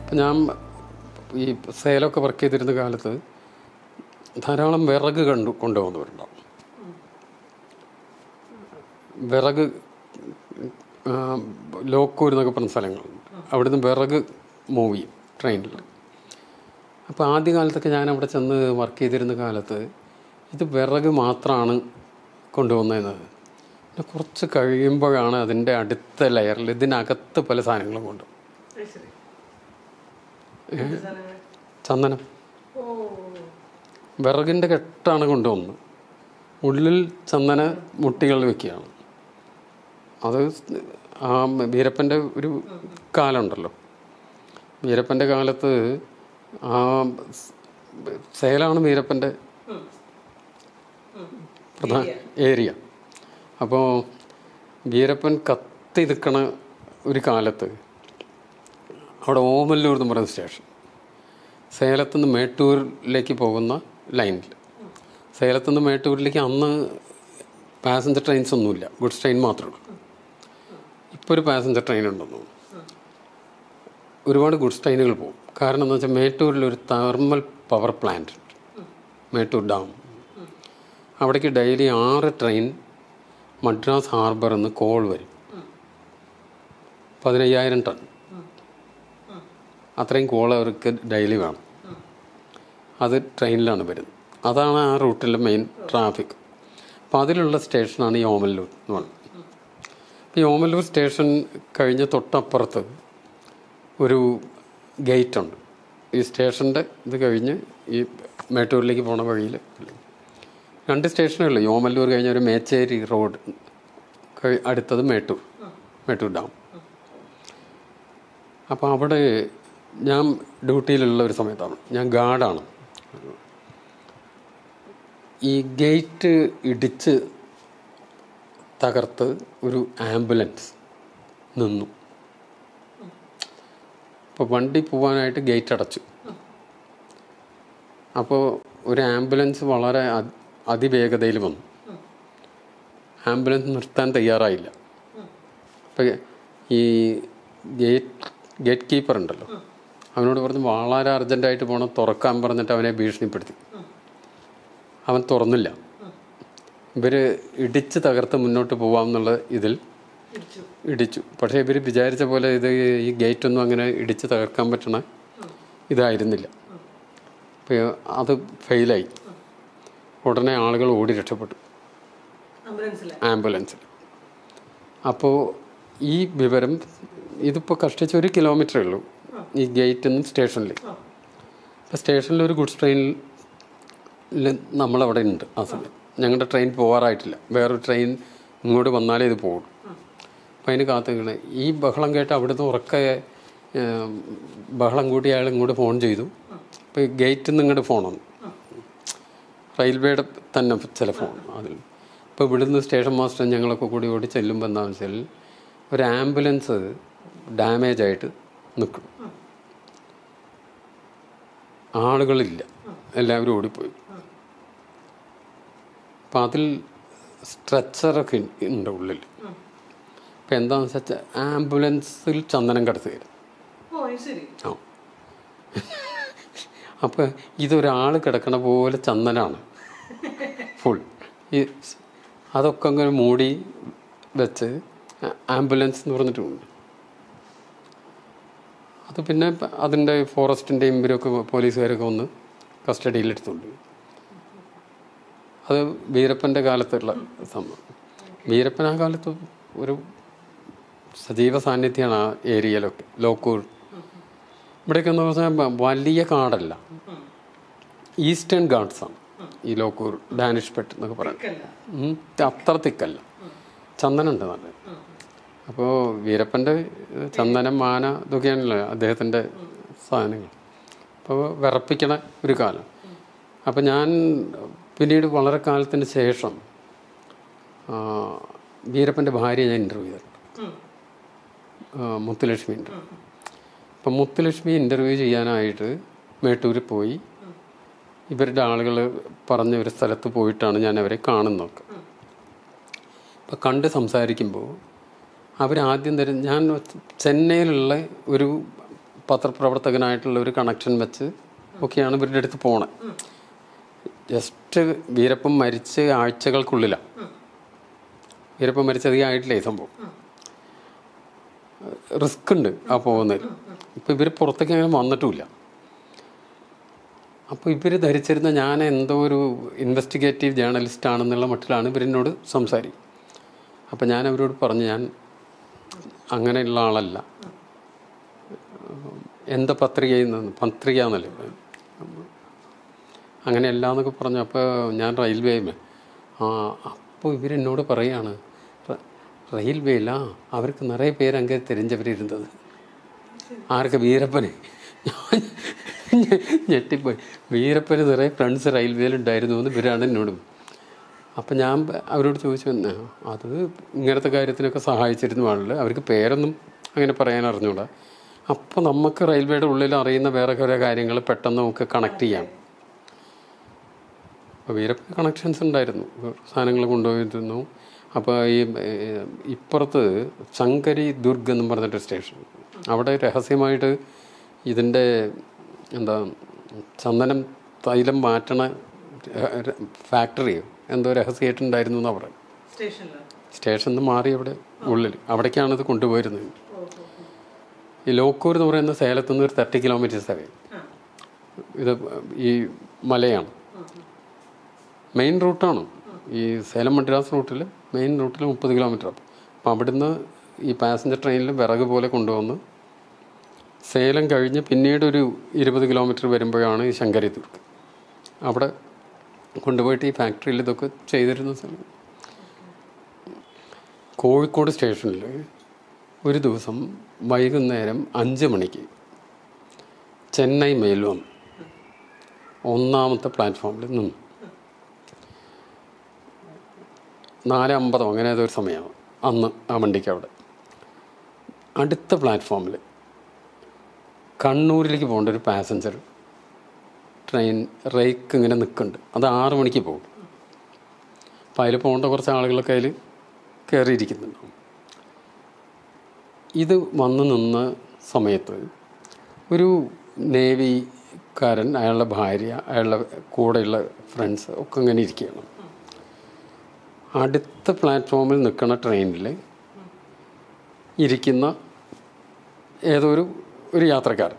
അപ്പം ഞാൻ ഈ സേലമൊക്കെ വർക്ക് ചെയ്തിരുന്ന കാലത്ത് ധാരാളം വിറക് കണ്ടു കൊണ്ടുപോകുന്നവരുണ്ടാവും വിറക് ആ, ലോക്കൂർ എന്നൊക്കെ പറഞ്ഞ സ്ഥലങ്ങളുണ്ട് അവിടുന്ന് വിറക് മൂവ് ചെയ്യും ട്രെയിനിൽ അപ്പോൾ ആദ്യ കാലത്തൊക്കെ ഞാൻ അവിടെ ചെന്ന് വർക്ക് ചെയ്തിരുന്ന കാലത്ത് ഇത് വിറക് മാത്രമാണ് കൊണ്ടുവന്നതെന്ന് പിന്നെ കുറച്ച് കഴിയുമ്പോഴാണ് അതിൻ്റെ അടുത്ത ലെയറിൽ ഇതിനകത്ത് പല സാധനങ്ങളും കൊണ്ടു അത് ശരി എന്ത് സാധനങ്ങൾ? ചന്ദനം ഓ വിറകിൻ്റെ കെട്ടാണ് കൊണ്ടുവന്നത് ഉള്ളിൽ ചന്ദന മുട്ടികൾ വെക്കുകയാണ് അത് ആ വീരപ്പൻ്റെ ഒരു കാലമുണ്ടല്ലോ വീരപ്പൻ്റെ കാലത്ത് ആ സേലാണ് വീരപ്പൻ്റെ പ്രധാന ഏരിയ അപ്പോൾ വീരപ്പൻ കത്തി നിൽക്കണ ഒരു കാലത്ത് അവിടെ ഓമല്ലൂർ എന്ന് പറയുന്ന സ്റ്റേഷൻ സേലത്തു നിന്ന് മേട്ടൂരിലേക്ക് പോകുന്ന ലൈനിൽ സേലത്തു നിന്ന് മേട്ടൂരിലേക്ക് അന്ന് പാസഞ്ചർ ട്രെയിൻസ് ഒന്നുമില്ല ഗുഡ്സ് ട്രെയിൻ മാത്രമേ ഉള്ളൂ ഇപ്പോൾ ഒരു പാസഞ്ചർ ട്രെയിൻ ഉണ്ടെന്ന് തോന്നുന്നു ഒരുപാട് ഗുഡ്സ് ട്രെയിനുകൾ പോകും കാരണം എന്ന് വെച്ചാൽ മേട്ടൂരിൽ ഒരു തെർമൽ പവർ പ്ലാന്റ് ഉണ്ട് മേട്ടൂർ ഡാം അവിടേക്ക് ഡെയിലി ആറ് ട്രെയിൻ മദ്രാസ് ഹാർബറിൽ നിന്ന് കോൾ വരും പതിനയ്യായിരം ടൺ അത്രയും കോൾ അവർക്ക് ഡെയിലി വേണം അത് ട്രെയിനിലാണ് വരുന്നത് അതാണ് ആ റൂട്ടിലെ മെയിൻ ട്രാഫിക് അപ്പം അതിലുള്ള സ്റ്റേഷനാണ് ഈ ഓമല്ലൂർ എന്ന് പറയുന്നത് അപ്പോൾ ഈ ഓമല്ലൂർ സ്റ്റേഷൻ കഴിഞ്ഞ് തൊട്ടപ്പുറത്ത് ഒരു ഗേറ്റ് ഉണ്ട് ഈ സ്റ്റേഷൻ്റെ ഇത് കഴിഞ്ഞ് ഈ മേട്ടൂരിലേക്ക് പോണ വഴിയിൽ രണ്ട് സ്റ്റേഷനേ ഉള്ളൂ ഈ ഓമല്ലൂർ കഴിഞ്ഞ ഒരു മേച്ചേരി റോഡ് കഴി- അടുത്തത് മേട്ടൂർ മേട്ടൂർ ഡാം അപ്പോൾ അവിടെ ഞാൻ ഡ്യൂട്ടിയിലുള്ള ഒരു സമയത്താണ് ഞാൻ ഗാർഡാണ് ഈ ഗേറ്റ് ഇടിച്ച് തകർത്ത് ഒരു ആംബുലൻസ് നിന്നു അപ്പോൾ വണ്ടി പോകാനായിട്ട് ഗേറ്റ് അടച്ചു അപ്പോൾ ഒരു ആംബുലൻസ് വളരെ അ- അതിവേഗതയിൽ വന്നു ആംബുലൻസ് നിർത്താൻ തയ്യാറായില്ല അപ്പോൾ ഈ ഗേറ്റ് ഗേറ്റ് കീപ്പർ ഉണ്ടല്ലോ അവനോട് പറഞ്ഞ് വളരെ അർജൻറ്റായിട്ട് പോകണം തുറക്കാൻ പറഞ്ഞിട്ട് അവനെ ഭീഷണിപ്പെടുത്തി അവൻ തുറന്നില്ല ഇവർ ഇടിച്ച് തകർത്ത് മുന്നോട്ട് പോവാമെന്നുള്ള ഇതിൽ തിരിച്ചു ഇടിച്ചു പക്ഷേ ഇവർ വിചാരിച്ച പോലെ ഇത് ഈ ഗേറ്റൊന്നും അങ്ങനെ ഇടിച്ച് തകർക്കാൻ പറ്റണ ഇതായിരുന്നില്ല അപ്പോൾ അത് ഫെയിലായി ഉടനെ ആളുകൾ ഓടി രക്ഷപ്പെട്ടു ആംബുലൻസിലെ ആംബുലൻസിൽ അപ്പോൾ ഈ വിവരം ഇതിപ്പോൾ കഷ്ടിച്ച് ഒരു കിലോമീറ്ററേ ഉള്ളൂ ഈ ഗേറ്റിൽ നിന്നും സ്റ്റേഷനിൽ അപ്പോൾ സ്റ്റേഷനിൽ ഒരു ഗുഡ്സ് ട്രെയിനിൽ നമ്മളവിടെ ഉണ്ട് ആ സമയം ഞങ്ങളുടെ ട്രെയിൻ പോകാറായിട്ടില്ല വേറൊരു ട്രെയിൻ ഇങ്ങോട്ട് വന്നാലേ ഇത് പോകും അപ്പം അതിന് കാത്തു നിൽക്കണേ ഈ ബഹളം കേട്ട് അവിടുന്ന് ഉറക്കെ ഏം, ബഹളം കൂട്ടി അയാൾ ഇങ്ങോട്ട് ഫോൺ ചെയ്തു അപ്പോൾ ഗേറ്റിൽ നിന്ന് ഇങ്ങോട്ട് ഫോൺ വന്നു റെയിൽവേയുടെ തന്നെ ചില ഫോൺ അതിൽ ഇപ്പോൾ ഇവിടുന്ന് സ്റ്റേഷൻ മാസ്റ്റർ ഞങ്ങളൊക്കെ കൂടി ഓടി ചെല്ലുമ്പോൾ എന്താണെന്ന് വെച്ചാൽ ഒരു ആംബുലൻസ് ഡാമേജ് ആയിട്ട് നിൽക്കും ആളുകളില്ല എല്ലാവരും ഓടിപ്പോയി അപ്പം അതിൽ സ്ട്രെച്ചറൊക്കെ ഉണ്ട് ഉള്ളിൽ അപ്പം എന്താണെന്ന് വെച്ചാൽ ആംബുലൻസിൽ ചന്ദനം കടത്തുകയായിരുന്നു ഓ അത് ശരി ആ അപ്പോൾ ഇതൊരാൾ കിടക്കണ പോലെ ചന്ദനാണ് ഫുൾ ഈ സ് അതൊക്കെ അങ്ങനെ മൂടി വെച്ച് ആ- ആംബുലൻസ് എന്ന് പറഞ്ഞിട്ടുണ്ട് അത് പിന്നെ പ- അതിൻ്റെ ഫോറസ്റ്റിൻ്റെയും ഇവരൊക്കെ പോലീസുകാരൊക്കെ വന്ന് കസ്റ്റഡിയിലെടുത്തുകൊണ്ട് പോയി. അത് വീരപ്പൻ്റെ കാലത്തുള്ള സംഭവം വീരപ്പൻ ആ കാലത്ത് ഒരു സജീവ സാന്നിധ്യമാണ് ആ ഏരിയയിലൊക്കെ ലോക്കൂർ ഇവിടെയൊക്കെ എന്ന് പറഞ്ഞാൽ വ- വലിയ കാടല്ല ഈസ്റ്റേൺ ഗാർഡ്സാണ് ഈ ലോക്കൂർ ഡാനിഷ് പെട്ട് എന്നൊക്കെ പറയുന്നത് കല്ല ഉം, അത്ര തിക്കല്ല ചന്ദനുണ്ട് നല്ല അപ്പോൾ വീരപ്പൻ്റെ ഏഹ്, ചന്ദനം മാന ഇതൊക്കെയാണല്ലോ അദ്ദേഹത്തിൻ്റെ സാധനങ്ങൾ അപ്പോൾ വിറപ്പിക്കണ ഒരു കാലം അപ്പോൾ ഞാൻ പിന്നീട് വളരെ കാലത്തിന് ശേഷം ആ, വീരപ്പൻ്റെ ഭാര്യയെ ഞാൻ ഇൻ്റർവ്യൂ ചെയ്തിട്ടുണ്ട് ഉം. ആ, മുത്തുലക്ഷ്മി ഉണ്ട് അപ്പം മുത്തുലക്ഷ്മി ഇൻ്റർവ്യൂ ചെയ്യാനായിട്ട് മേട്ടൂരിൽ പോയി ഇവരുടെ ആളുകൾ പറഞ്ഞ ഒരു സ്ഥലത്ത് പോയിട്ടാണ് ഞാൻ അവരെ കാണുന്നതൊക്കെ അപ്പം കണ്ട് സംസാരിക്കുമ്പോൾ അവരാദ്യം തരും ഞാൻ ചെന്നൈയിലുള്ള ഒരു പത്രപ്രവർത്തകനായിട്ടുള്ള ഒരു കണക്ഷൻ വെച്ച് ഒക്കെയാണ് ഇവരുടെ അടുത്ത് പോണത് ജസ്റ്റ് വീരപ്പൻ മരിച്ച് ആഴ്ചകൾക്കുള്ളിലാണ് വീരപ്പൻ മരിച്ച് അധികം ആയിട്ടില്ല ഈ സംഭവം റിസ്ക് ഉണ്ട് ആ പോകുന്നതിൽ ഇപ്പം ഇവർ പുറത്തേക്ക് അങ്ങനെ വന്നിട്ടുമില്ല അപ്പോൾ ഇവർ ധരിച്ചിരുന്ന ഞാൻ എന്തോ ഒരു ഇൻവെസ്റ്റിഗേറ്റീവ് ജേർണലിസ്റ്റ് ആണെന്നുള്ള മട്ടിലാണ് ഇവരെന്നോട് സംസാരിക്കും അപ്പം ഞാൻ അവരോട് പറഞ്ഞു ഞാൻ അങ്ങനെയുള്ള ആളല്ല എന്താ പത്രികയിൽ നിന്ന് പത്രിക എന്നല്ലേ പറയുന്നത്. അങ്ങനെയല്ല എന്നൊക്കെ പറഞ്ഞു അപ്പോൾ ഞാൻ റെയിൽവേമേ ആ അപ്പോൾ ഇവരെന്നോട് പറയാണ് "റ- റെയിൽവേയിലാ അവർക്ക് നിറയെ പേര് അങ്ങ് തെരഞ്ഞവരിരുന്നത് ആർക്ക് വീരപ്പന് ഞാൻ ഞെ- ഞെട്ടിപ്പോയി വീരപ്പന് നിറയെ ഫ്രണ്ട്സ് റെയിൽവേയിലുണ്ടായിരുന്നു എന്ന് ഇവരാണ് എന്നോടും അപ്പം ഞാൻ പ- അവരോട് ചോദിച്ചു "എന്നാ, അത് ഇങ്ങനത്തെ കാര്യത്തിനൊക്കെ സഹായിച്ചിരുന്നു ആളുകൾ അവർക്ക് പേരൊന്നും അങ്ങനെ പറയാൻ അറിഞ്ഞൂടാ അപ്പോൾ നമുക്ക് റെയിൽവേയുടെ ഉള്ളിൽ അറിയുന്ന വേറെ കുറേ കാര്യങ്ങൾ പെട്ടെന്ന് നമുക്ക് കണക്ട് ചെയ്യാം അപ്പോൾ വീരപ്പൻ കണക്ഷൻസ് ഉണ്ടായിരുന്നു സാധനങ്ങൾ കൊണ്ടുപോയിരുന്നു അപ്പോൾ ഈ ഏഹ്, ഇപ്പുറത്ത് ശങ്കരി ദുർഗ് എന്നും പറഞ്ഞിട്ട് സ്റ്റേഷൻ അവിടെ രഹസ്യമായിട്ട് ഇതിൻ്റെ എന്താ ചന്ദനം തൈലം മാറ്റണ ഫാക്ടറിയോ എന്തോ രഹസ്യമായിട്ടുണ്ടായിരുന്നു എന്നാണ് പറയുന്നത് സ്റ്റേഷനിലാണ് സ്റ്റേഷനിൽ നിന്ന് മാറി അവിടെ ഉള്ളിൽ അവിടേക്കാണ് ഇത് കൊണ്ടുപോയിരുന്നത് ഓ ഓ ഈ ലോക്കൂർ എന്ന് പറയുന്ന സേലത്ത് നിന്ന് ഒരു തേർട്ടി കിലോമീറ്റേഴ്സ് അവേ ആ ഇത് ഈ മലയാണ് മെയിൻ റൂട്ടാണ് ഈ സേലം മദ്രാസ് റൂട്ടിൽ മെയിൻ റൂട്ടിൽ മുപ്പത് കിലോമീറ്റർ അപ്പം അവിടുന്ന് ഈ പാസഞ്ചർ ട്രെയിനിൽ വിറക് പോലെ കൊണ്ടുവന്ന് സേലം കഴിഞ്ഞ് പിന്നീട് ഒരു ഇരുപത് കിലോമീറ്റർ വരുമ്പോഴാണ് ഈ ശങ്കരി ദുർഗ് അവിടെ കൊണ്ടുപോയിട്ട് ഈ ഫാക്ടറിയിൽ ഇതൊക്കെ ചെയ്തിരുന്ന സ്ഥലം കോഴിക്കോട് സ്റ്റേഷനിൽ ഒരു ദിവസം വൈകുന്നേരം അഞ്ച് മണിക്ക് ചെന്നൈ മെയിൽ വന്നു ഒന്നാമത്തെ പ്ലാറ്റ്ഫോമിൽ നിന്നു നാല് അമ്പതോ അങ്ങനെ ഏതോ ഒരു സമയമാണ് അന്ന് ആ വണ്ടിക്ക് അവിടെ അടുത്ത പ്ലാറ്റ്ഫോമിൽ കണ്ണൂരിലേക്ക് പോകേണ്ട ഒരു പാസഞ്ചർ ട്രെയിൻ റേക്ക് ഇങ്ങനെ നിൽക്കുന്നുണ്ട് അത് ആറ് മണിക്ക് പോകും അപ്പോൾ അതിൽ പോകേണ്ട കുറച്ച് ആളുകളൊക്കെ അതിൽ കയറിയിരിക്കുന്നുണ്ടാവും ഇത് വന്ന് നിന്ന സമയത്ത് ഒരു നേവിക്കാരൻ അയാളുടെ ഭാര്യ അയാളുടെ കൂടെയുള്ള ഫ്രണ്ട്സ് ഒക്കെ ഇങ്ങനെ ഇരിക്കുകയാണ് അടുത്ത പ്ലാറ്റ്ഫോമിൽ നിൽക്കുന്ന ട്രെയിനിൽ ഇരിക്കുന്ന ഏതോ ഒരു ഒരു യാത്രക്കാരൻ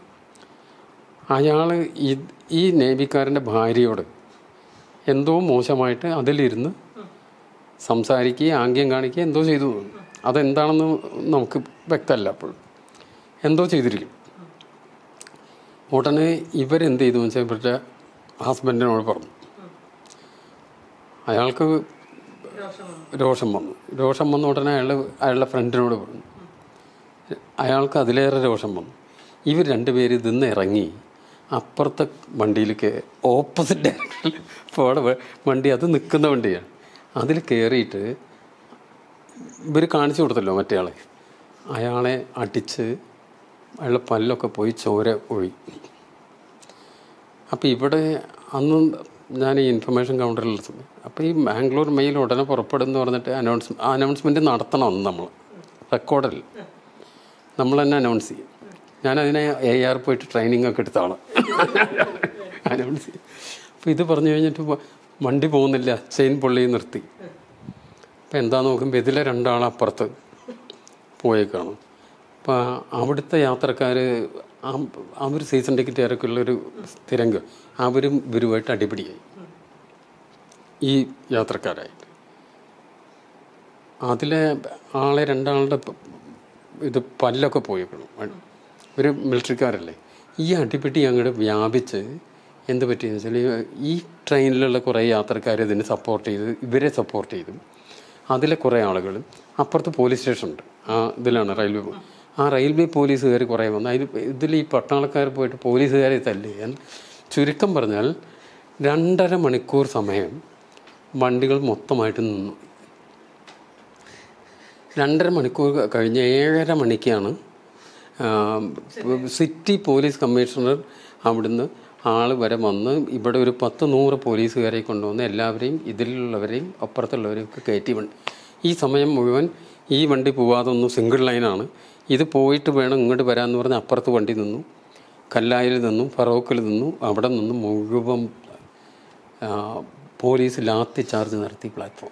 അയാൾ ഈ ഈ നേവിക്കാരൻ്റെ ഭാര്യയോട് എന്തോ മോശമായിട്ട് അതിലിരുന്ന് സംസാരിക്കുകയും ആംഗ്യം കാണിക്കുകയും എന്തോ ചെയ്തു എന്ന് തോന്നുന്നു. അതെന്താണെന്ന് നമുക്ക് വ്യക്തമല്ല അപ്പോൾ എന്തോ ചെയ്തിരിക്കും ഉടനെ ഇവരെന്ത് ചെയ്തു എന്ന് വെച്ചാൽ ഇവരുടെ ഹസ്ബൻഡിനോട് പറഞ്ഞു അയാൾക്ക് രോഷം വന്നു രോഷം വന്നു രോഷം വന്ന ഉടനെ അയാൾ അയാളുടെ ഫ്രണ്ടിനോട് പറഞ്ഞു അയാൾക്ക് അതിലേറെ രോഷം വന്നു ഇവർ രണ്ടുപേര് ഇതിന്ന് ഇറങ്ങി അപ്പുറത്തെ വണ്ടിയിലേക്ക് ഓപ്പോസിറ്റ് ഡയറക്ഷനിൽ പോടെ വണ്ടി അത് നിൽക്കുന്ന വണ്ടിയാണ് അതിൽ കയറിയിട്ട് ഇവർ കാണിച്ചു കൊടുത്തല്ലോ മറ്റേ ആളെ അയാളെ അടിച്ച് അയാളുടെ പല്ലൊക്കെ പോയി ചോര ഒഴി അപ്പോൾ ഇവിടെ അന്ന് ഞാൻ ഈ ഇൻഫർമേഷൻ കൗണ്ടറിൽ സമയം അപ്പോൾ ഈ ബാംഗ്ലൂർ മെയിൽ ഉടനെ പുറപ്പെടുമെന്ന് പറഞ്ഞിട്ട് അനൗൺസ് അനൗൺസ്മെൻറ്റ് നടത്തണം അന്ന് നമ്മൾ റെക്കോർഡിൽ നമ്മൾ തന്നെ അനൗൺസ് ചെയ്യും ഞാനതിനെ എ ആർ പോയിട്ട് ട്രെയിനിങ് ഒക്കെ എടുത്ത ആളാണ് അനൗൺസ് ചെയ്യും അപ്പോൾ ഇത് പറഞ്ഞു കഴിഞ്ഞിട്ട് വ- വണ്ടി പോകുന്നില്ല ചെയിൻ പൊള്ളി നിർത്തി അപ്പോൾ എന്താ നോക്കുമ്പോൾ ഇതിലെ രണ്ടാൾ അപ്പുറത്ത് പോയേക്കാണ് അപ്പോൾ അവിടുത്തെ യാത്രക്കാർ അവർ സീസൺ ടിക്കറ്റ് ഇറക്കുള്ളൊരു സ്ഥിരങ്ക അവരും ഇവരുമായിട്ട് അടിപിടിയായി ഈ യാത്രക്കാരായിട്ട് അതിലെ ആളെ രണ്ടാളുടെ പ- ഇത് പല്ലൊക്കെ പോയേക്കണം ഒരു മിലിറ്ററിക്കാരല്ലേ ഈ അടിപിടി അങ്ങോട്ട് വ്യാപിച്ച് എന്ത് പറ്റിയെന്ന് വെച്ചാൽ ഈ ട്രെയിനിലുള്ള കുറേ യാത്രക്കാർ ഇതിന് സപ്പോർട്ട് ചെയ്ത് ഇവരെ സപ്പോർട്ട് ചെയ്തു അതിലെ കുറേ ആളുകൾ അപ്പുറത്ത് പോലീസ് സ്റ്റേഷൻ ഉണ്ട് ആ ഇതിലാണ് റെയിൽവേ പോ- ആ റെയിൽവേ പോലീസുകാർ കുറേ വന്നു അതിൽ ഇതിൽ ഈ പട്ടാളക്കാർ പോയിട്ട് പോലീസുകാരെ തല്ലി എന്ന് ചുരുക്കം പറഞ്ഞാൽ രണ്ടര മണിക്കൂർ സമയം വണ്ടികൾ മൊത്തമായിട്ട് നിന്നു രണ്ടര മണിക്കൂർ കഴിഞ്ഞ് ഏഴര മണിക്കാണ് ആ, സിറ്റി പോലീസ് കമ്മീഷണർ അവിടുന്ന് ആൾ വരെ വന്ന് ഇവിടെ ഒരു പത്ത് നൂറ് പോലീസുകാരെ കൊണ്ടുവന്ന് എല്ലാവരെയും ഇതിലുള്ളവരെയും അപ്പുറത്തുള്ളവരെയും ഒക്കെ കയറ്റി വന്നു ഈ സമയം മുഴുവൻ ഈ വണ്ടി പോവാതെ ഒന്ന് സിംഗിൾ ലൈനാണ് ഇത് പോയിട്ട് വേണം ഇങ്ങോട്ട് വരാമെന്ന് പറഞ്ഞ് അപ്പുറത്ത് വണ്ടി നിന്നു കല്ലായിൽ നിന്നും ഫറോക്കിൽ നിന്നും അവിടെ നിന്നും മുഴുവൻ ആ, പോലീസ് ലാത്തി ചാർജ് നടത്തി പ്ലാറ്റ്ഫോം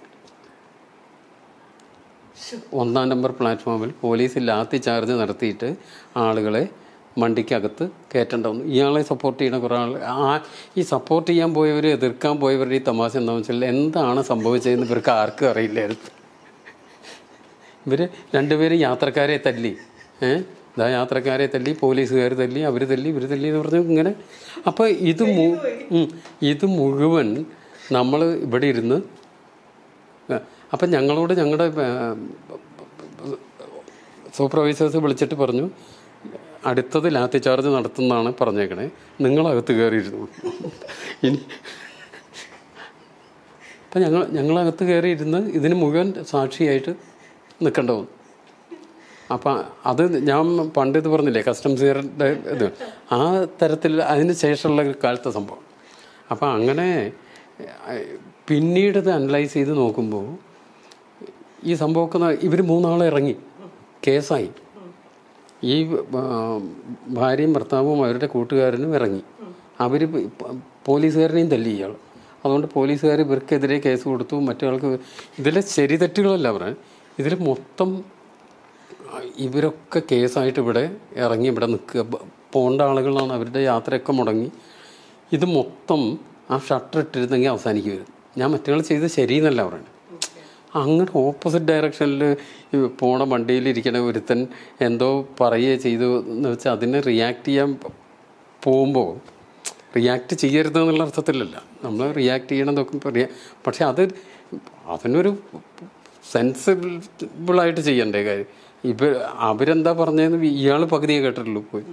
ഒന്നാം നമ്പർ പ്ലാറ്റ്ഫോമിൽ പോലീസ് ലാത്തി ചാർജ് നടത്തിയിട്ട് ആളുകളെ വണ്ടിക്കകത്ത് കയറ്റേണ്ട വന്നു ഇയാളെ സപ്പോർട്ട് ചെയ്യുന്ന കുറേ ആൾ ആ ഈ സപ്പോർട്ട് ചെയ്യാൻ പോയവർ എതിർക്കാൻ പോയവരുടെ ഈ തമാശ എന്താണെന്ന് വെച്ചാൽ എന്താണ് സംഭവിച്ചതെന്ന് ഇവർക്ക് ആർക്കും അറിയില്ലായിരുന്നു ഇവർ രണ്ടുപേരും യാത്രക്കാരെ തല്ലി ഏ ഇതാ യാത്രക്കാരെ തല്ലി പോലീസുകാർ തല്ലി അവർ തല്ലി ഇവർ തല്ലി എന്ന് പറഞ്ഞു ഇങ്ങനെ അപ്പോൾ ഇത് മു ഉം, ഇത് മുഴുവൻ നമ്മൾ ഇവിടെ ഇരുന്ന് ആ, അപ്പം ഞങ്ങളോട് ഞങ്ങളുടെ സൂപ്പർവൈസേഴ്സ് വിളിച്ചിട്ട് പറഞ്ഞു അടുത്തത് ലാത്തി ചാർജ് നടത്തുന്നതാണ് പറഞ്ഞേക്കണേ നിങ്ങളകത്ത് കയറിയിരുന്നു ഇനി അപ്പം ഞങ്ങൾ ഞങ്ങളകത്ത് കയറിയിരുന്ന് ഇതിന് മുഴുവൻ സാക്ഷിയായിട്ട് നിൽക്കേണ്ട വന്നു അപ്പം അത് ഞാൻ പണ്ട് ഇത് പറഞ്ഞില്ലേ കസ്റ്റംസുകാരുടെ ഇത് ആ തരത്തിൽ അതിന് ശേഷമുള്ള ഒരു കാലത്തെ സംഭവം അപ്പം അങ്ങനെ ഏഹ്, പിന്നീട് ഇത് അനലൈസ് ചെയ്ത് നോക്കുമ്പോൾ ഈ സംഭവമൊക്കെ ഇവർ മൂന്നാളെ ഇറങ്ങി കേസായി ഈ ആ, ഭാര്യയും ഭർത്താവും അവരുടെ കൂട്ടുകാരനും ഇറങ്ങി അവർ പോലീസുകാരനെയും തല്ലി ഇയാൾ അതുകൊണ്ട് പോലീസുകാർ ഇവർക്കെതിരെ കേസ് കൊടുത്തു മറ്റൊരാൾക്ക് ഇതിലെ ശരി തെറ്റുകളല്ല പറയാൻ ഇതിൽ മൊത്തം ആ, ഇവരൊക്കെ കേസായിട്ട് ഇവിടെ ഇറങ്ങി ഇവിടെ നിൽക്കുക ബ- പോണ്ട ആളുകളാണ് അവരുടെ യാത്രയൊക്കെ മുടങ്ങി ഇത് മൊത്തം ആ ഷട്ടർ ഇട്ടിരുന്നെങ്കിൽ അവസാനിക്കുമായിരുന്നു ഞാൻ മറ്റേ ചെയ്ത് ശരിയെന്നല്ല പറയുന്നത് അങ്ങനെ ഓപ്പോസിറ്റ് ഡയറക്ഷനിൽ പോണ വണ്ടിയിലിരിക്കണ ഒരുത്തൻ എന്തോ പറയുകയോ ചെയ്തു എന്ന് വെച്ചാൽ അതിനെ റിയാക്ട് ചെയ്യാൻ പോകുമ്പോൾ റിയാക്ട് ചെയ്യരുത് എന്നുള്ള അർത്ഥത്തിലല്ല നമ്മൾ റിയാക്ട് ചെയ്യണമെന്നൊക്കെ പറയാം പക്ഷെ അത് അതിനൊരു സെൻസിബിളായിട്ട് ചെയ്യണ്ടേ കാര്യം ഇവ അവരെന്താ പറഞ്ഞതെന്ന് ഇയാൾ പകുതിയെ കേട്ടിട്ടുള്ളൂ പോയി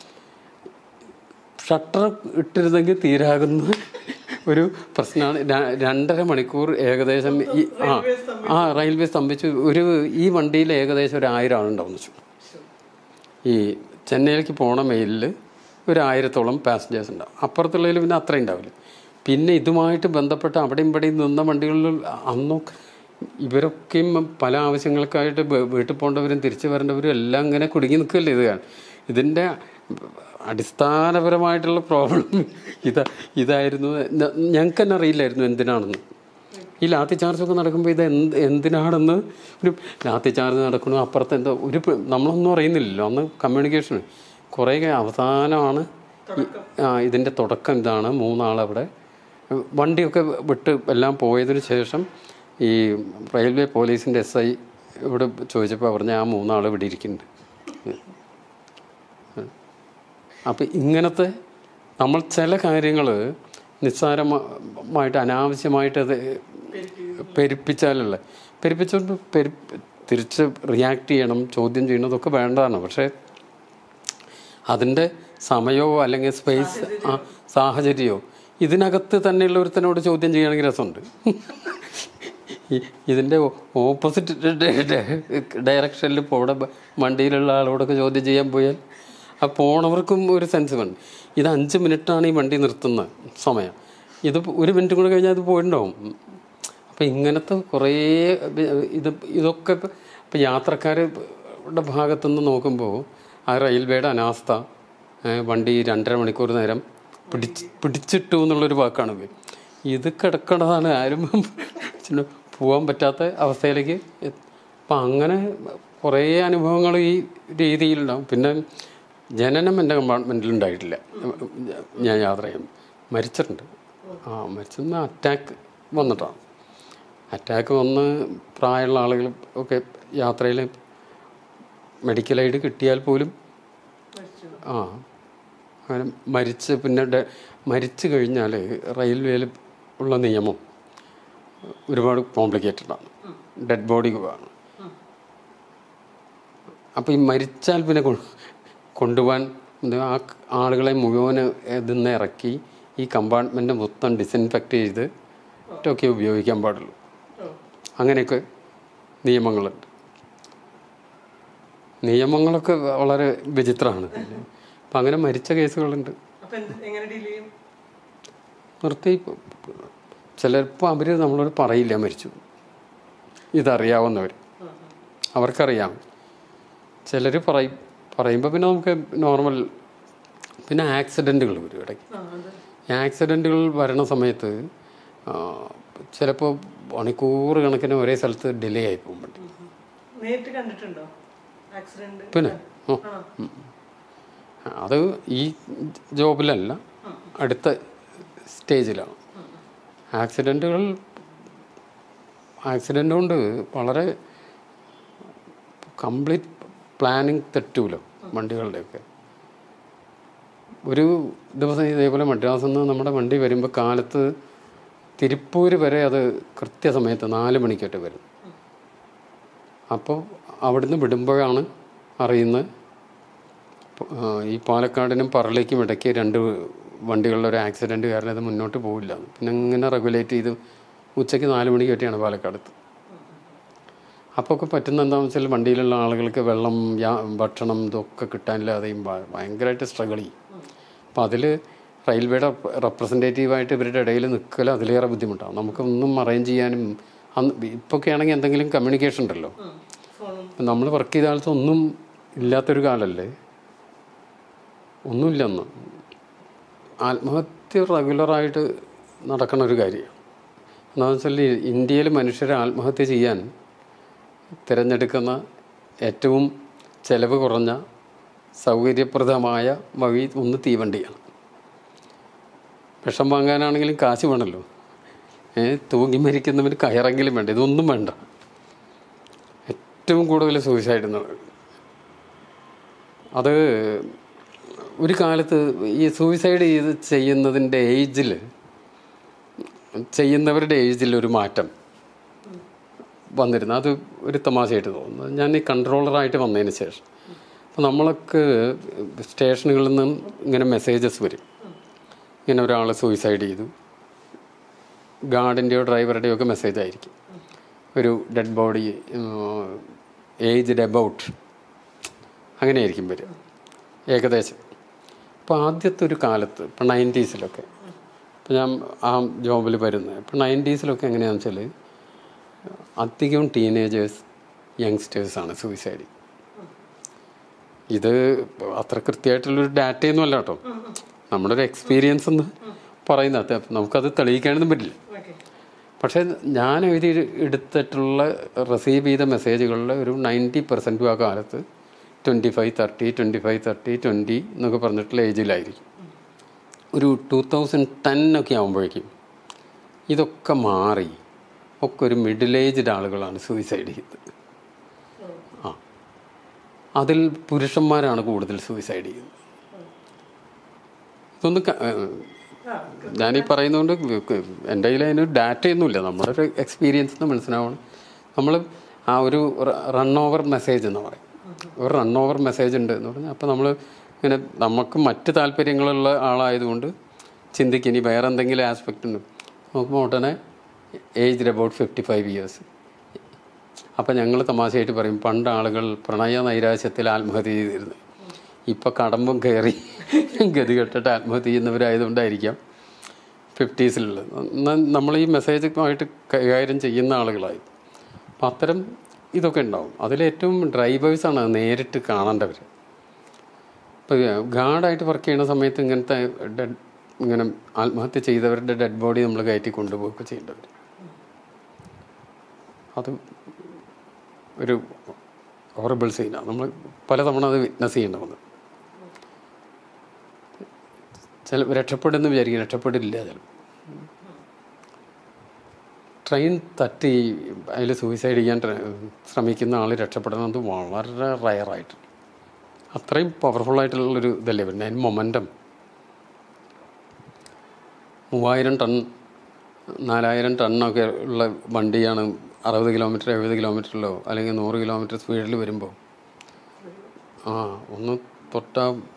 ഷട്ടർ ഇട്ടിരുന്നെങ്കിൽ തീരാകുന്ന ഒരു പ്രശ്നമാണ് ര- രണ്ടര മണിക്കൂർ ഏകദേശം ഈ ആ ആ റെയിൽവേ സ്തംഭിച്ച് ഒരു ഈ വണ്ടിയിൽ ഏകദേശം ഒരു ആയിരം ആളുണ്ടാവും വെച്ചു ഈ ചെന്നൈയിലേക്ക് പോണ മെയിലിൽ ഒരു ആയിരത്തോളം പാസഞ്ചേഴ്സ് ഉണ്ടാവും അപ്പുറത്തുള്ളതിൽ പിന്നെ അത്ര ഉണ്ടാവില്ല പിന്നെ ഇതുമായിട്ട് ബന്ധപ്പെട്ട് അവിടെയും ഇവിടെയും നിന്ന വണ്ടികളിൽ അന്നൊക്കെ ഇവരൊക്കെയും പല ആവശ്യങ്ങൾക്കായിട്ട് വീ- വീട്ടിൽ പോകേണ്ടവരും തിരിച്ചു വരേണ്ടവരും എല്ലാം ഇങ്ങനെ കുടുങ്ങി നിൽക്കുകയല്ലേ ഇത് ഇതിൻ്റെ അടിസ്ഥാനപരമായിട്ടുള്ള പ്രോബ്ലം ഇതാ ഇതായിരുന്നു ഞ- ഞങ്ങൾക്ക് തന്നെ അറിയില്ലായിരുന്നു എന്തിനാണെന്ന് ഈ ലാത്തി ചാർജൊക്കെ നടക്കുമ്പോൾ ഇത് എന്ത് എന്തിനാണെന്ന് ഒരു ലാത്തി ചാർജ് നടക്കണു അപ്പുറത്ത് എന്തോ ഒരു പ- നമ്മളൊന്നും അറിയുന്നില്ലല്ലോ അന്ന് കമ്മ്യൂണിക്കേഷൻ കുറേ കഴി- അവസാനമാണ് ഈ- ആ ഇതിൻ്റെ തുടക്കം ഇതാണ് മൂന്നാളവിടെ വണ്ടിയൊക്കെ വിട്ട് എല്ലാം പോയതിനു ശേഷം ഈ റെയിൽവേ പോലീസിൻ്റെ എസ് ഐ ഇവിടെ ചോദിച്ചപ്പോൾ പറഞ്ഞ ആ മൂന്നാൾ ഇവിടെ ഇരിക്കുന്നുണ്ട് അപ്പം ഇങ്ങനത്തെ നമ്മൾ ചില കാര്യങ്ങൾ നിസ്സാരമായിട്ട് അനാവശ്യമായിട്ട് അത് പെരുപ്പിച്ചാലല്ല പെരുപ്പിച്ചുകൊണ്ട് പെരു തിരിച്ച് റിയാക്ട് ചെയ്യണം ചോദ്യം ചെയ്യണം ഇതൊക്കെ വേണ്ടതാണ് പക്ഷേ അതിൻ്റെ സമയമോ അല്ലെങ്കിൽ സ്പേസ് ആ സാഹചര്യമോ ഇതിനകത്ത് തന്നെയുള്ള ഒരുത്തനോട് ചോദ്യം ചെയ്യണമെങ്കിൽ രസമുണ്ട് ഈ- ഇതിൻ്റെ ഓപ്പോസിറ്റ് ഡയറക്ഷനിൽ പോണ ബ- വണ്ടിയിലുള്ള ആളോടൊക്കെ ചോദ്യം ചെയ്യാൻ പോയാൽ ആ പോണവർക്കും ഒരു സെൻസ് വേണം ഇത് അഞ്ച് മിനിറ്റാണ് ഈ വണ്ടി നിർത്തുന്ന സമയം ഇത് ഒരു മിനിറ്റ് കൂടെ കഴിഞ്ഞാൽ അത് പോയിട്ടുണ്ടാവും അപ്പം ഇങ്ങനത്തെ കുറേ ഇത് ഇതൊക്കെ ഇപ്പം യാത്രക്കാരുടെ ഭാഗത്തുനിന്ന് നോക്കുമ്പോൾ ആ റെയിൽവേയുടെ അനാസ്ഥ ഏ, വണ്ടി രണ്ടര മണിക്കൂർ നേരം പിടിച്ച് പിടിച്ചിട്ടു എന്നുള്ളൊരു വാക്കാണ് ഇത്. ഇത് കിടക്കണതാണ് ആരും ചില പോകാൻ പറ്റാത്ത അവസ്ഥയിലേക്ക് എത്തി. അപ്പം അങ്ങനെ കുറേ അനുഭവങ്ങൾ ഈ രീതിയിലുണ്ടാവും പിന്നെ ജനനം എൻ്റെ കമ്പാർട്ട്മെൻറ്റിൽ ഉണ്ടായിട്ടില്ല ഞാൻ യാത്ര ചെയ്യും മരിച്ചിട്ടുണ്ട് ആ മരിച്ചെന്ന് അറ്റാക്ക് വന്നിട്ടാണ് അറ്റാക്ക് വന്ന് പ്രായമുള്ള ആളുകൾ ഒക്കെ യാത്രയിൽ മെഡിക്കൽ എയ്ഡ് കിട്ടിയാൽ പോലും ആ അങ്ങനെ മരിച്ച് പിന്നെ ഡെ- മരിച്ചു കഴിഞ്ഞാൽ റെയിൽവേയിൽ ഉള്ള നിയമം ഒരുപാട് കോംപ്ലിക്കേറ്റഡ് ആണ് ഡെഡ് ബോഡി ആണ് അപ്പോൾ ഈ മരിച്ചാൽ പിന്നെ കൊ- കൊണ്ടുപോകാൻ ഇത് ആ ആളുകളെ മുഴുവൻ ഇതിന്ന് ഇറക്കി ഈ കമ്പാർട്ട്മെൻറ്റ് മൊത്തം ഡിസിൻഫെക്റ്റ് ചെയ്ത് ഒക്കെ ഉപയോഗിക്കാൻ പാടുള്ളൂ അങ്ങനെയൊക്കെ നിയമങ്ങളുണ്ട് നിയമങ്ങളൊക്കെ വളരെ വിചിത്രമാണ് അപ്പം അങ്ങനെ മരിച്ച കേസുകളുണ്ട് അപ്പൊ എന്ത് എങ്ങനെ ഡീൽ ചെയ്യും നിർത്തി ചിലപ്പോൾ അവർ നമ്മളോട് പറയില്ല മരിച്ചു ഇതറിയാവുന്നവർ അവർക്കറിയാം ചിലർ പറയും പറയുമ്പോൾ പിന്നെ നമുക്ക് നോർമൽ പിന്നെ ആക്സിഡൻറ്റുകൾ വരും ഇടയ്ക്ക് ആ അതെ ഈ ആക്സിഡൻറ്റുകൾ വരണ സമയത്ത് ചിലപ്പോൾ മണിക്കൂർ കണക്കിന് ഒരേ സ്ഥലത്ത് ഡിലേ ആയി പോകും വണ്ടി നേരിട്ട് കണ്ടിട്ടുണ്ടോ ആക്സിഡന്റ് പിന്നെ ഓ ആണോ അത് ഈ ജോബിലല്ല അടുത്ത സ്റ്റേജിലാണ് ആക്സിഡൻറ്റുകൾ ആക്സിഡൻ്റ് കൊണ്ട് വളരെ കംപ്ലീറ്റ് പ്ലാനിങ് തെറ്റൂലോ വണ്ടികളുടെയൊക്കെ ഒരു ദിവസം ഇതേപോലെ മദ്രാസിൽ നിന്ന് നമ്മുടെ വണ്ടി വരുമ്പോൾ കാലത്ത് തിരുപ്പൂർ വരെ അത് കൃത്യസമയത്ത് നാല് മണിക്കൊട്ട് വരും അപ്പോൾ അവിടുന്ന് വിടുമ്പോഴാണ് അറിയുന്നത് ആ, ഈ പാലക്കാടിനും പറളിക്കും ഇടയ്ക്ക് രണ്ട് വണ്ടികളുടെ ഒരു ആക്സിഡൻറ്റ് കാരണം ഇത് മുന്നോട്ട് പോവില്ല പിന്നെ ഇങ്ങനെ റെഗുലേറ്റ് ചെയ്ത് ഉച്ചയ്ക്ക് നാല് മണിക്ക് പറ്റിയാണ് പാലക്കാടത്ത് അപ്പോൾ ഒക്കെ പറ്റുന്ന എന്താണെന്ന് വെച്ചാൽ വണ്ടിയിലുള്ള ആളുകൾക്ക് വെള്ളം യാ- ഭക്ഷണം ഇതൊക്കെ കിട്ടാനില്ലാതെയും ഭ- ഭയങ്കരമായിട്ട് സ്ട്രഗിൾ ചെയ്യും അപ്പം അതിൽ റെയിൽവേയുടെ റെപ്രസെൻറ്റേറ്റീവായിട്ട് ഇവരുടെ ഇടയിൽ നിൽക്കൽ അതിലേറെ ബുദ്ധിമുട്ടാണ് നമുക്കൊന്നും അറേഞ്ച് ചെയ്യാനും അന്ന് ഇപ്പൊക്കെ ആണെങ്കിൽ എന്തെങ്കിലും കമ്മ്യൂണിക്കേഷൻ ഉണ്ടല്ലോ ഫോണും നമ്മൾ വർക്ക് ചെയ്ത കാലത്ത് ഒന്നും ഇല്ലാത്തൊരു കാലല്ലേ ഒന്നുമില്ലെന്ന് ആത്മഹത്യ റെഗുലറായിട്ട് നടക്കണ ഒരു കാര്യമാണ് എന്താണെന്ന് വെച്ചാൽ ഇന്ത്യയിൽ മനുഷ്യരെ ആത്മഹത്യ ചെയ്യാൻ തിരഞ്ഞെടുക്കുന്ന ഏറ്റവും ചെലവ് കുറഞ്ഞ സൗകര്യപ്രദമായ വഴി ഒന്ന് തീവണ്ടിയാണ് വിഷം വാങ്ങാനാണെങ്കിലും കാശ് വേണമല്ലോ ഏ തൂങ്ങി മരിക്കുന്നവന് കയറെങ്കിലും വേണ്ട ഇതൊന്നും വേണ്ട ഏറ്റവും കൂടുതൽ സൂയിസൈഡ് എന്ന് പറയുന്നത് അത് ഒരു കാലത്ത് ഈ സൂയിസൈഡ് ചെയ്ത് ചെയ്യുന്നതിൻ്റെ ഏജിൽ ചെയ്യുന്നവരുടെ ഏജിൽ ഒരു മാറ്റം വന്നിരുന്നു അത് ഒരു തമാശയായിട്ട് തോന്നുന്നു ഞാൻ ഈ കൺട്രോളറായിട്ട് വന്നതിന് ശേഷം അപ്പോൾ നമ്മളൊക്കെ സ്റ്റേഷനുകളിൽ നിന്നും ഇങ്ങനെ മെസ്സേജസ് വരും ഇങ്ങനെ ഒരാൾ സൂയിസൈഡ് ചെയ്തു ഗാർഡിൻ്റെയോ ഡ്രൈവറുടെയോ ഒക്കെ മെസ്സേജ് ആയിരിക്കും ഒരു ഡെഡ് ബോഡി ഏജ്ഡ് എബൌട്ട് അങ്ങനെയായിരിക്കും വരിക ഏകദേശം അപ്പോൾ ആദ്യത്തെ ഒരു കാലത്ത് ഇപ്പം നയൻറ്റീസിലൊക്കെ ഇപ്പം ഞാൻ ആ ജോബിൽ വരുന്നത് ഇപ്പം നയൻറ്റീസിലൊക്കെ എങ്ങനെയാണെന്ന് വെച്ചാൽ അധികവും ടീനേജേഴ്സ് യങ്സ്റ്റേഴ്സാണ് സൂയിസൈഡ് ഇത് അത്ര കൃത്യമായിട്ടുള്ളൊരു ഡാറ്റയൊന്നും അല്ല കേട്ടോ നമ്മുടെ ഒരു എക്സ്പീരിയൻസ് എന്ന് പറയുന്നത് നമുക്കത് തെളിയിക്കാനൊന്നും പറ്റില്ല ഓക്കെ പക്ഷേ ഞാൻ എഴുതി എടുത്തിട്ടുള്ള റിസീവ് ചെയ്ത മെസ്സേജുകളിൽ ഒരു നയൻറ്റി പെർസെൻറ്റും ആ കാലത്ത് twenty five thirty twenty five thirty twenty എന്നൊക്കെ പറഞ്ഞിട്ടുള്ള ഏജിലായിരിക്കും ഒരു ടൂ തൗസൻഡ് ടെൻ ഒക്കെ ആകുമ്പോഴേക്കും ഇതൊക്കെ മാറി ഒക്കെ ഒരു മിഡിൽ ഏജ്ഡ് ആളുകളാണ് സൂയിസൈഡ് ചെയ്തത് ആ അതിൽ പുരുഷന്മാരാണ് കൂടുതൽ സൂയിസൈഡ് ചെയ്യുന്നത് ഇതൊന്ന് ക- ഏഹ് ആ ഞാനീ പറയുന്നതുകൊണ്ട് എൻ്റെ കയ്യിൽ അതിന് ഡാറ്റയൊന്നുമില്ല നമ്മുടെ ഒരു എക്സ്പീരിയൻസ് എന്ന് മനസ്സിലാവണം നമ്മൾ ആ ഒരു റൺ ഓവർ മെസ്സേജ് എന്ന് പറയും ഒരു റൺ ഓവർ മെസ്സേജ് ഉണ്ട് എന്ന് പറഞ്ഞാൽ അപ്പോൾ നമ്മൾ ഇങ്ങനെ നമുക്ക് മറ്റ് താല്പര്യങ്ങളുള്ള ആളായതുകൊണ്ട് ചിന്തിക്കും ഇനി വേറെ എന്തെങ്കിലും ആസ്പെക്റ്റ് ഉണ്ട് നോക്കുമ്പോൾ ഉടനെ age about fifty five years അപ്പം ഞങ്ങൾ തമാശയായിട്ട് പറയും പണ്ട് ആളുകൾ പ്രണയ നൈരാശ്യത്തിൽ ആത്മഹത്യ ചെയ്തിരുന്നു ഇപ്പം കടമ്പം കയറി ഗതികെട്ടിട്ട് ആത്മഹത്യ ചെയ്യുന്നവരായതുകൊണ്ടായിരിക്കാം ഫിഫ്റ്റീസിലുള്ളത് നമ്മൾ ഈ മെസ്സേജുമായിട്ട് കൈകാര്യം ചെയ്യുന്ന ആളുകളായി അപ്പം അത്തരം ഇതൊക്കെ ഉണ്ടാവും അതിലേറ്റവും ഡ്രൈവേഴ്സാണ് നേരിട്ട് കാണേണ്ടവർ ഇപ്പോൾ ഗാർഡായിട്ട് വർക്ക് ചെയ്യുന്ന സമയത്ത് ഇങ്ങനത്തെ ഡെഡ് ഇങ്ങനെ ആത്മഹത്യ ചെയ്തവരുടെ ഡെഡ് ബോഡി നമ്മൾ കയറ്റി കൊണ്ടുപോവുകയൊക്കെ ചെയ്യേണ്ടവർ അത് ഒരു ഹോറബിൾ സീനാണ് നമ്മൾ പലതവണ അത് വിറ്റ്നസ് ചെയ്യേണ്ടി വന്നു ചില രക്ഷപ്പെടുമെന്ന് വിചാരിക്കും രക്ഷപ്പെടില്ല ചിലപ്പോൾ ട്രെയിൻ തട്ടി അതിൽ സൂയിസൈഡ് ചെയ്യാൻ ട്ര- ശ്രമിക്കുന്ന ആൾ രക്ഷപ്പെടുന്നത് വളരെ റയറായിട്ട് അത്രയും പവർഫുള്ളായിട്ടുള്ളൊരു ഇതല്ലേ പിന്നെ അതിന് മൊമെൻറ്റം മൂവായിരം ടൺ നാലായിരം ടണ്ണൊക്കെ ഉള്ള വണ്ടിയാണ് അറുപത് കിലോമീറ്റർ എഴുപത് കിലോമീറ്ററിലോ അല്ലെങ്കിൽ നൂറ് കിലോമീറ്റർ സ്പീഡിൽ വരുമ്പോൾ ആ ഒന്ന് തൊട്ടാൽ